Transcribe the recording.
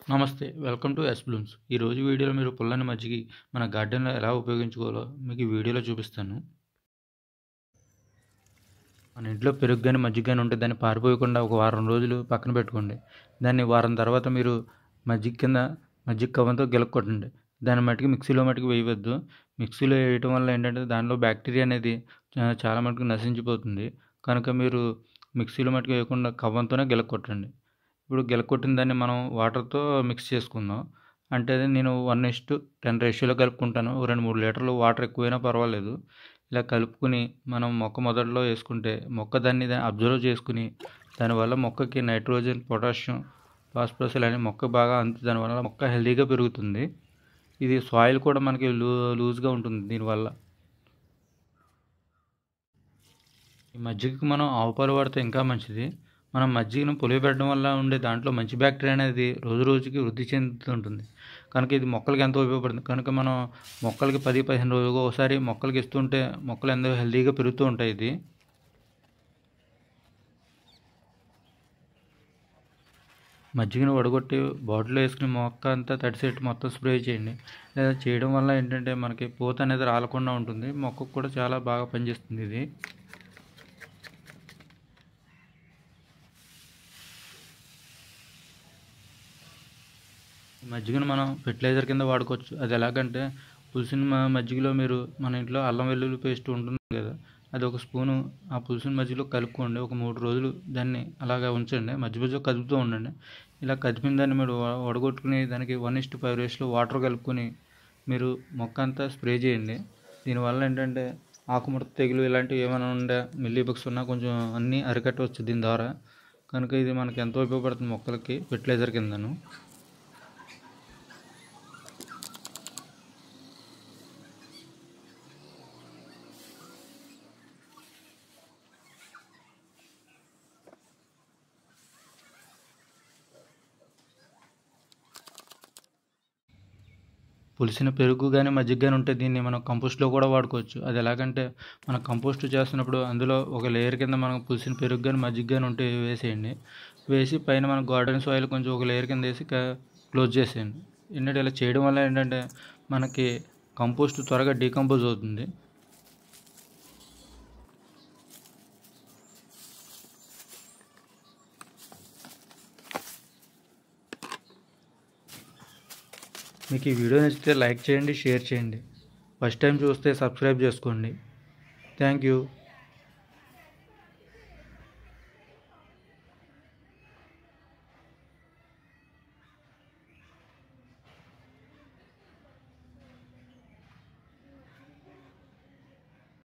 నమస్తే welcome to yes Bloom's ఈరోజు వీడియోలో మీరు పుల్లని మజ్జిగి మన గార్డెన్లో ఎలా ఉపయోగించుకోవాలో మీకు ఈ వీడియోలో చూపిస్తాను మన ఇంట్లో పెరుగు కానీ మజ్జిగ కానీ ఉంటే దాన్ని పారిపోయకుండా ఒక వారం రోజులు పక్కన పెట్టుకోండి దాన్ని వారం తర్వాత మీరు మజ్జిగ కింద మజ్జిగ కవ్వంతో గెలక్కొట్టండి దాన్ని మట్టుకు మిక్సీలో మట్టుకు వేయవద్దు మిక్సీలో వేయటం వల్ల ఏంటంటే దానిలో బ్యాక్టీరియా అనేది చా- చాలా మటుకు నశించిపోతుంది కనుక మీరు మిక్సీలో మట్టుకు వేయకుండా కవ్వంతోనే గెలక్కొట్టండి ఇప్పుడు గెలకొట్టిన దాన్ని మనం వాటర్తో మిక్స్ చేసుకుందాం అంటే అది నేను వన్ ఇస్టు టెన్ రేషియోలో కలుపుకుంటాను ఒక రెండు మూడు లీటర్లు వాటర్ ఎక్కువైనా పర్వాలేదు ఇలా కలుపుకుని మనం మొక్క మొదట్లో వేసుకుంటే మొక్క దాన్ని అబ్జర్వ్ చేసుకుని దానివల్ల మొక్కకి నైట్రోజన్ పొటాషియం ఫాస్ఫరస్ ఇలాంటి మొక్క బాగా అందు దానివల్ల మొక్క హెల్తీగా పెరుగుతుంది ఇది సాయిల్ కూడా మనకి లూ లూజ్గా ఉంటుంది దీనివల్ల ఈ మజ్జిగకి మనం ఆవు పాలు వాడితే ఇంకా మంచిది మనం మజ్జిగను పులియబెట్టడం వల్ల ఉండే దాంట్లో మంచి బ్యాక్టీరియా అనేది రోజు రోజుకి వృద్ధి చెందుతుంటుంది కనుక ఇది మొక్కలకి ఎంతో ఉపయోగపడుతుంది కనుక మనం మొక్కలకి పది పదిహేను రోజులకు ఒకసారి మొక్కలకి ఇస్తుంటే మొక్కలు ఎంతో హెల్తీగా పెరుగుతూ ఉంటాయి ఇది మజ్జిగను వడగొట్టి బాటిల్లో వేసుకుని మొక్క అంతా తడిసేట్టు మొత్తం స్ప్రే చేయండి లేదా చేయడం వల్ల ఏంటంటే మనకి పూత అనేది రాలకుండా ఉంటుంది మొక్కకు కూడా చాలా బాగా పనిచేస్తుంది ఇది ఈ మజ్జిగను మనం ఫెర్టిలైజర్ కింద వాడుకోవచ్చు అది ఎలాగంటే పులిసిన మ- మజ్జిగలో మీరు మన ఇంట్లో అల్లం వెల్లుల్లి పేస్ట్ ఉంటుంది కదా అది ఒక స్పూను ఆ పులిసిన మజ్జిగలో కలుపుకోండి ఒక మూడు రోజులు దాన్ని అలాగా ఉంచండి మధ్య మధ్యలో కదుపుతూ ఉండండి ఇలా కదిపిన దాన్ని మీరు వ- వడగొట్టుకుని దానికి వన్ ఇస్ట్ ఫైవ్ రేస్లో వాటర్ కలుపుకొని మీరు మొక్క అంతా స్ప్రే చేయండి దీనివల్ల ఏంటంటే ఆకుముడత తెగులు ఇలాంటివి ఏమైనా ఉండే మిల్లీ బగ్స్ ఉన్నా కొంచెం అన్నీ అరికట్టవచ్చు దీని ద్వారా కనుక ఇది మనకి ఎంతో ఉపయోగపడుతుంది మొక్కలకి ఫెర్టిలైజర్ కిందను పులిసిన పెరుగు కానీ మజ్జిగ కానీ ఉంటే దీన్ని మనం కంపోస్ట్లో కూడా వాడుకోవచ్చు అది ఎలాగంటే మనం కంపోస్ట్ చేస్తున్నప్పుడు అందులో ఒక లేయర్ కింద మనం పులిసిన పెరుగు కానీ మజ్జిగ కానీ ఉంటే వేసేయండి వేసి పైన మన గార్డెన్ సాయిల్ కొంచెం ఒక లేయర్ కింద వేసి క- క్లోజ్ చేసేయండి ఏంటంటే ఇలా చేయడం వల్ల ఏంటంటే మనకి కంపోస్ట్ త్వరగా డీకంపోజ్ అవుతుంది మీకు ఈ వీడియో నచ్చితే లైక్ చేయండి షేర్ చేయండి ఫస్ట్ టైం చూస్తే సబ్స్క్రైబ్ చేసుకోండి థ్యాంక్ యూ